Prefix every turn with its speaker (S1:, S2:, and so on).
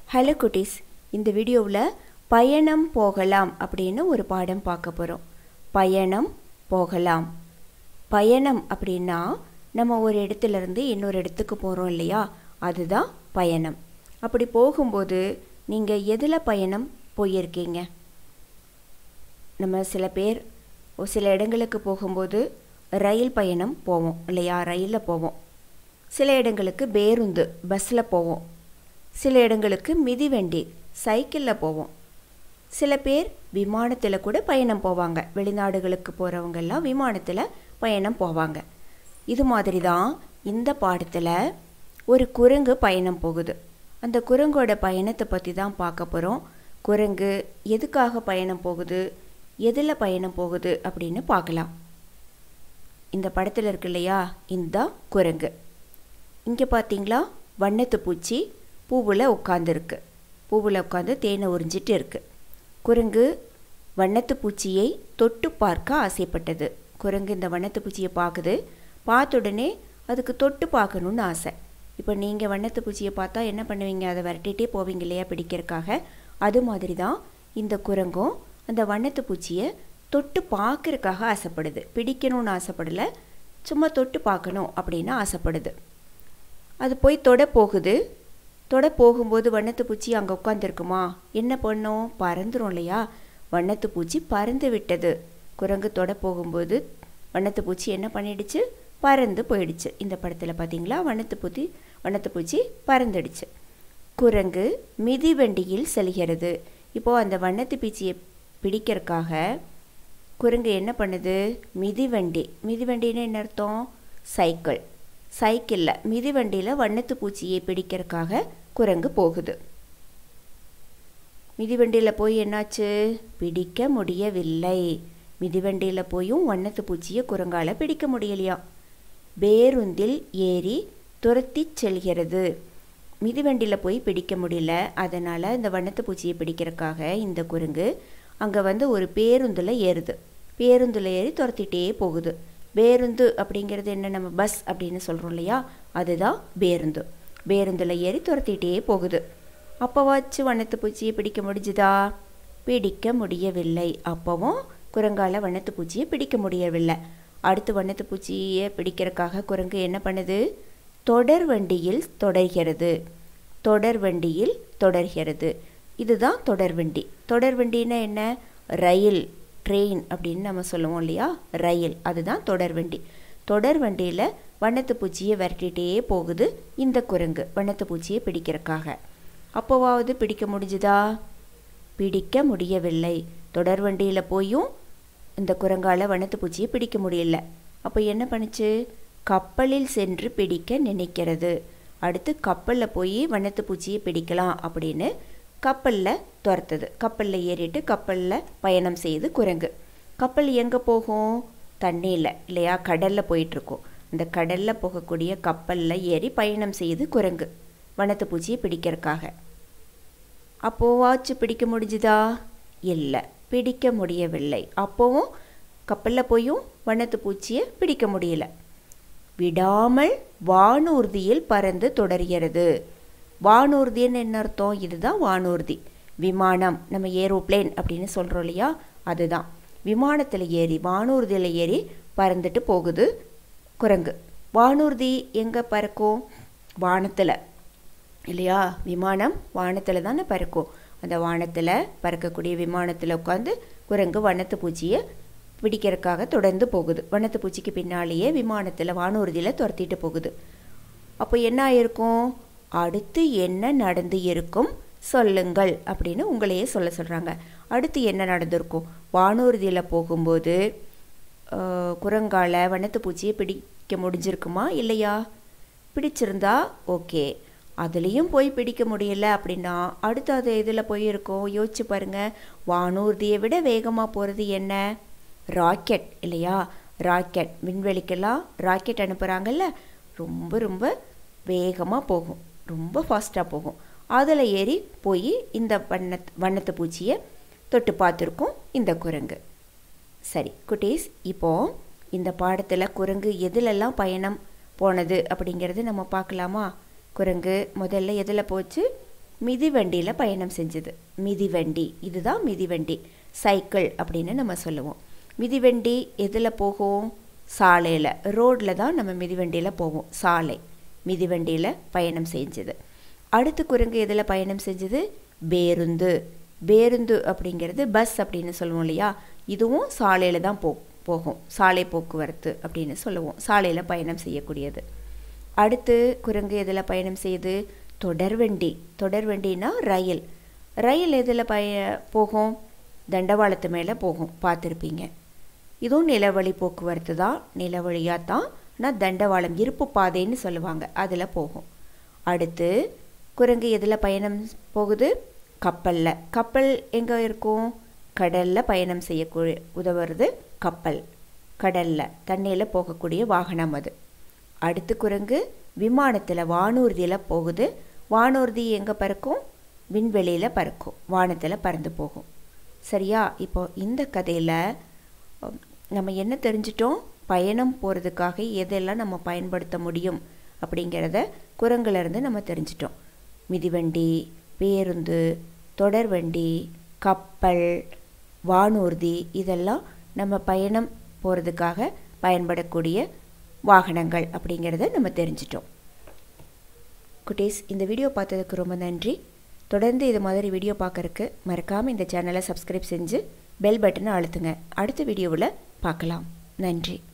S1: hello குட்டீஸ் இந்த வீடியோவில் பயணம் போகலாம் அப்படின்னு ஒரு பாடம் பார்க்க போகிறோம் பயணம் போகலாம் பயணம் அப்படின்னா நம்ம ஒரு இடத்துல இருந்து இன்னொரு இடத்துக்கு போகிறோம் இல்லையா அதுதான் பயணம் அப்படி போகும்போது நீங்கள் எதில் பயணம் போயிருக்கீங்க நம்ம சில பேர் ஒரு சில இடங்களுக்கு போகும்போது ரயில் பயணம் போவோம் இல்லையா ரயிலில் போவோம் சில இடங்களுக்கு பேருந்து பஸ்ஸில் போவோம் சில இடங்களுக்கு மிதிவண்டி சைக்கிளில் போவோம் சில பேர் விமானத்தில் கூட பயணம் போவாங்க வெளிநாடுகளுக்கு போகிறவங்கெல்லாம் விமானத்தில் பயணம் போவாங்க இது மாதிரி தான் இந்த பாடத்தில் ஒரு குரங்கு பயணம் போகுது அந்த குரங்கோட பயணத்தை பற்றி தான் பார்க்க போகிறோம் குரங்கு எதுக்காக பயணம் போகுது எதில் பயணம் போகுது அப்படின்னு பார்க்கலாம் இந்த படத்தில் இருக்கு இல்லையா இந்த குரங்கு இங்கே பார்த்தீங்களா வண்ணத்து பூச்சி பூவில் உட்காந்துருக்கு பூவில் உட்காந்து தேனை உறிஞ்சிட்டு இருக்கு குரங்கு வண்ணத்து பூச்சியை தொட்டு பார்க்க ஆசைப்பட்டது குரங்கு இந்த வண்ணத்து பூச்சியை பார்க்குது பார்த்த உடனே அதுக்கு தொட்டு பார்க்கணுன்னு ஆசை இப்போ நீங்கள் வண்ணத்து பூச்சியை பார்த்தா என்ன பண்ணுவீங்க அதை விரட்டிகிட்டே போவீங்க இல்லையா பிடிக்கிறதுக்காக அது மாதிரி தான் இந்த குரங்கும் அந்த வண்ணத்து பூச்சியை தொட்டு பார்க்கறதுக்காக ஆசைப்படுது பிடிக்கணும்னு ஆசைப்படலை சும்மா தொட்டு பார்க்கணும் அப்படின்னு ஆசைப்படுது அது போய் தொட போகுது தொட போகும்போது வண்ணத்து பூச்சி அங்கே உட்காந்துருக்குமா என்ன பண்ணும் பறந்துடும் இல்லையா வண்ணத்து பூச்சி பறந்து விட்டது குரங்கு தொட போகும்போது வண்ணத்து பூச்சி என்ன பண்ணிடுச்சு பறந்து போயிடுச்சு இந்த படத்தில் பார்த்தீங்களா வண்ணத்து பூச்சி வண்ணத்து பூச்சி பறந்துடுச்சு குரங்கு மிதிவண்டியில் செல்கிறது இப்போது அந்த வண்ணத்து பூச்சியை பிடிக்கிறதுக்காக குரங்கு என்ன பண்ணுது மிதிவண்டி மிதிவண்டின்னு என்ன அர்த்தம் சைக்கிள் சைக்கிளில் மிதிவண்டியில் வண்ணத்து பூச்சியை பிடிக்கிறதுக்காக குரங்கு போகுது மிதிவண்டியில் போய் என்னாச்சு பிடிக்க முடியவில்லை மிதிவண்டியில் போயும் வண்ணத்து பூச்சியை குரங்கால் பிடிக்க முடியலையா பேருந்தில் ஏறி துரத்தி செல்கிறது மிதிவண்டியில் போய் பிடிக்க முடியல அதனால் இந்த வண்ணத்து பூச்சியை பிடிக்கிறதுக்காக இந்த குரங்கு அங்கே வந்து ஒரு பேருந்தில் ஏறுது பேருந்தில் ஏறி துரத்திட்டே போகுது பேருந்து அப்படிங்கிறது என்ன நம்ம பஸ் அப்படின்னு சொல்கிறோம் இல்லையா அதுதான் பேருந்து பேருந்தில் ஏறி துரத்திட்டே போகுது அப்போவாச்சும் வண்ணத்து பூச்சியை பிடிக்க முடிஞ்சுதா பிடிக்க முடியவில்லை அப்போவும் குரங்கால வண்ணத்து பூச்சியை பிடிக்க முடியவில்லை அடுத்து வண்ணத்து பூச்சியை பிடிக்கிறதுக்காக குரங்கு என்ன பண்ணுது தொடர் வண்டியில் தொடர்கிறது தொடர் வண்டியில் தொடர்கிறது இதுதான் தொடர்வண்டி தொடர்வண்டின்னா என்ன ரயில் ட்ரெயின் அப்படின்னு நம்ம சொல்லுவோம் இல்லையா ரயில் அதுதான் தொடர்வண்டி தொடர்வண்டியில் வண்ணத்து பூச்சியை விரட்டிகிட்டே போகுது இந்த குரங்கு வண்ணத்து பூச்சியை பிடிக்கிறதுக்காக அப்போவாவது பிடிக்க முடிஞ்சுதா பிடிக்க முடியவில்லை தொடர்வண்டியில் போயும் இந்த குரங்கால வண்ணத்து பூச்சியை பிடிக்க முடியல அப்போ என்ன பண்ணுச்சு கப்பலில் சென்று பிடிக்க நினைக்கிறது அடுத்து கப்பலில் போய் வண்ணத்து பூச்சியை பிடிக்கலாம் அப்படின்னு கப்பலில் துரத்துது கப்பலில் ஏறிட்டு கப்பலில் பயணம் செய்யுது குரங்கு கப்பல் எங்கே போகும் தண்ணியில் இல்லையா கடலில் போயிட்டுருக்கோம் இந்த கடலில் போகக்கூடிய கப்பலில் ஏறி பயணம் செய்யுது குரங்கு வனத்து பூச்சியை பிடிக்கிறதுக்காக அப்போவாச்சு பிடிக்க முடிஞ்சுதா இல்லை பிடிக்க முடியவில்லை அப்போவும் கப்பலில் போயும் வண்ணத்து பூச்சியை பிடிக்க முடியல விடாமல் வானூர்தியில் பறந்து தொடர்கிறது வானூர்தின்னு என்ன அர்த்தம் இதுதான் வானூர்தி விமானம் நம்ம ஏரோப்ளேன் அப்படின்னு சொல்கிறோம் இல்லையா அதுதான் விமானத்தில் ஏறி வானூர்தியில் ஏறி பறந்துட்டு போகுது குரங்கு வானூர்தி எங்கே பறக்கும் வானத்தில் இல்லையா விமானம் வானத்தில் தானே பறக்கும் அந்த வானத்தில் பறக்கக்கூடிய விமானத்தில் உட்காந்து குரங்கு வண்ணத்து பூச்சியை பிடிக்கிறதுக்காக தொடர்ந்து போகுது வண்ணத்து பூச்சிக்கு பின்னாலேயே விமானத்தில் வானூர்தியில் துரத்திட்டு போகுது அப்போ என்ன ஆயிருக்கும் அடுத்து என்ன நடந்து இருக்கும் சொல்லுங்கள் அப்படின்னு உங்களையே சொல்ல சொல்கிறாங்க அடுத்து என்ன நடந்திருக்கும் வானூர்தியில் போகும்போது குரங்கால வண்ணத்து பூச்சியை பிடிக்க முடிஞ்சிருக்குமா இல்லையா பிடிச்சிருந்தா ஓகே அதுலேயும் போய் பிடிக்க முடியல அப்படின்னா அடுத்து அது இதில் போய் இருக்கும் யோசிச்சு பாருங்கள் வானூர்தியை விட வேகமாக போகிறது என்ன ராக்கெட் இல்லையா ராக்கெட் விண்வெளிக்கெல்லாம் ராக்கெட் அனுப்புகிறாங்கல்ல ரொம்ப ரொம்ப வேகமாக போகும் ரொம்ப ஃபாஸ்ட்டாக போகும் அதில் ஏறி போய் இந்த வண்ணத் வண்ணத்து பூச்சியை தொட்டு பார்த்துருக்கோம் இந்த குரங்கு சரி குட்டீஸ் இப்போது இந்த பாடத்தில் குரங்கு எதிலெல்லாம் பயணம் போனது அப்படிங்கிறது நம்ம பார்க்கலாமா குரங்கு முதல்ல எதில் போச்சு மிதிவண்டியில் பயணம் செஞ்சது மிதிவண்டி இதுதான் மிதிவண்டி சைக்கிள் அப்படின்னு நம்ம சொல்லுவோம் மிதிவண்டி எதில் போகும் சாலையில் ரோட்டில் தான் நம்ம மிதிவண்டியில் போவோம் சாலை மிதிவண்டியில் பயணம் செஞ்சது அடுத்து குரங்கு எதில் பயணம் செஞ்சது பேருந்து பேருந்து அப்படிங்கிறது பஸ் அப்படின்னு சொல்லுவோம் இல்லையா இதுவும் சாலையில் தான் போ போகும் சாலை போக்குவரத்து அப்படின்னு சொல்லுவோம் சாலையில் பயணம் செய்யக்கூடியது அடுத்து குரங்கு எதில் பயணம் செய்யுது தொடர்வண்டி தொடர்வண்டினா ரயில் ரயில் எதில் பய போகும் தண்டவாளத்து மேலே போகும் பார்த்துருப்பீங்க இதுவும் நிலவழி போக்குவரத்து தான் நிலவழியாக தான் ஆனால் தண்டவாளம் இருப்பு பாதைன்னு சொல்லுவாங்க அதில் போகும் அடுத்து குரங்கு எதில் பயணம் போகுது கப்பலில் கப்பல் எங்கே இருக்கும் கடலில் பயணம் செய்யக்கூடிய உதவுறது கப்பல் கடலில் தண்ணியில் போகக்கூடிய வாகனம் அது அடுத்து குரங்கு விமானத்தில் வானூர்தியில் போகுது வானூர்தி எங்கே பறக்கும் விண்வெளியில் பறக்கும் வானத்தில் பறந்து போகும் சரியா இப்போ இந்த கதையில் நம்ம என்ன தெரிஞ்சிட்டோம் பயணம் போகிறதுக்காக எதெல்லாம் நம்ம பயன்படுத்த முடியும் அப்படிங்கிறத குரங்குலேருந்து நம்ம தெரிஞ்சிட்டோம் மிதிவண்டி பேருந்து தொடர்வண்டி கப்பல் வானூர்தி இதெல்லாம் நம்ம பயணம் போகிறதுக்காக பயன்படக்கூடிய வாகனங்கள் அப்படிங்கிறத நம்ம தெரிஞ்சிட்டோம் குட்டீஸ் இந்த வீடியோ பார்த்ததுக்கு ரொம்ப நன்றி தொடர்ந்து இது மாதிரி வீடியோ பார்க்கறக்கு மறக்காமல் இந்த சேனலை சப்ஸ்கிரைப் செஞ்சு பெல் பட்டனை அழுத்துங்க அடுத்த வீடியோவில் பார்க்கலாம் நன்றி